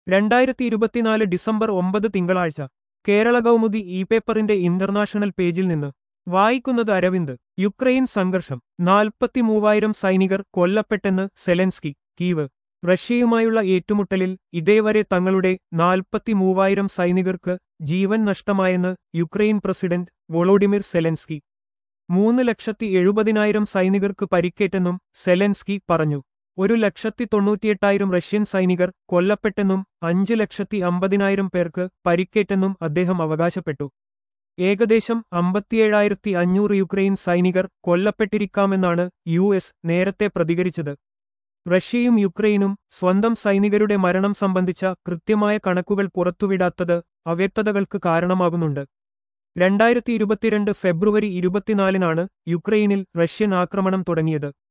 രണ്ടായിരത്തി ഇരുപത്തിനാല് ഡിസംബർ ഒമ്പത് തിങ്കളാഴ്ച കേരള കൗമുദി ഇ പേപ്പറിന്റെ ഇന്റർനാഷണൽ പേജിൽ നിന്ന് വായിക്കുന്നത് അരവിന്ദ് യുക്രൈൻ സംഘർഷം നാൽപ്പത്തിമൂവായിരം സൈനികർ കൊല്ലപ്പെട്ടെന്ന് സെലൻസ്കി കീവ് റഷ്യയുമായുള്ള ഏറ്റുമുട്ടലിൽ ഇതേവരെ തങ്ങളുടെ നാൽപ്പത്തിമൂവായിരം സൈനികർക്ക് ജീവൻ നഷ്ടമായെന്ന് യുക്രൈൻ പ്രസിഡന്റ് വൊളോഡിമിർ സെലൻസ്കി മൂന്ന് ലക്ഷത്തി എഴുപതിനായിരം സൈനികർക്ക് പരിക്കേറ്റെന്നും സെലൻസ്കി പറഞ്ഞു ഒരു ലക്ഷത്തി തൊണ്ണൂറ്റിയെട്ടായിരം റഷ്യൻ സൈനികർ കൊല്ലപ്പെട്ടെന്നും അഞ്ച് ലക്ഷത്തി അമ്പതിനായിരം പേർക്ക് പരിക്കേറ്റെന്നും അദ്ദേഹം അവകാശപ്പെട്ടു ഏകദേശം അമ്പത്തിയേഴായിരത്തി അഞ്ഞൂറ് യുക്രൈൻ സൈനികർ കൊല്ലപ്പെട്ടിരിക്കാമെന്നാണ് യു എസ് നേരത്തെ പ്രതികരിച്ചത് റഷ്യയും യുക്രൈനും സ്വന്തം സൈനികരുടെ മരണം സംബന്ധിച്ച കൃത്യമായ കണക്കുകൾ പുറത്തുവിടാത്തത് അവ്യക്തതകൾക്ക് കാരണമാകുന്നുണ്ട് രണ്ടായിരത്തി ഇരുപത്തിരണ്ട് ഫെബ്രുവരി ഇരുപത്തിനാലിനാണ് യുക്രൈനിൽ റഷ്യൻ ആക്രമണം തുടങ്ങിയത്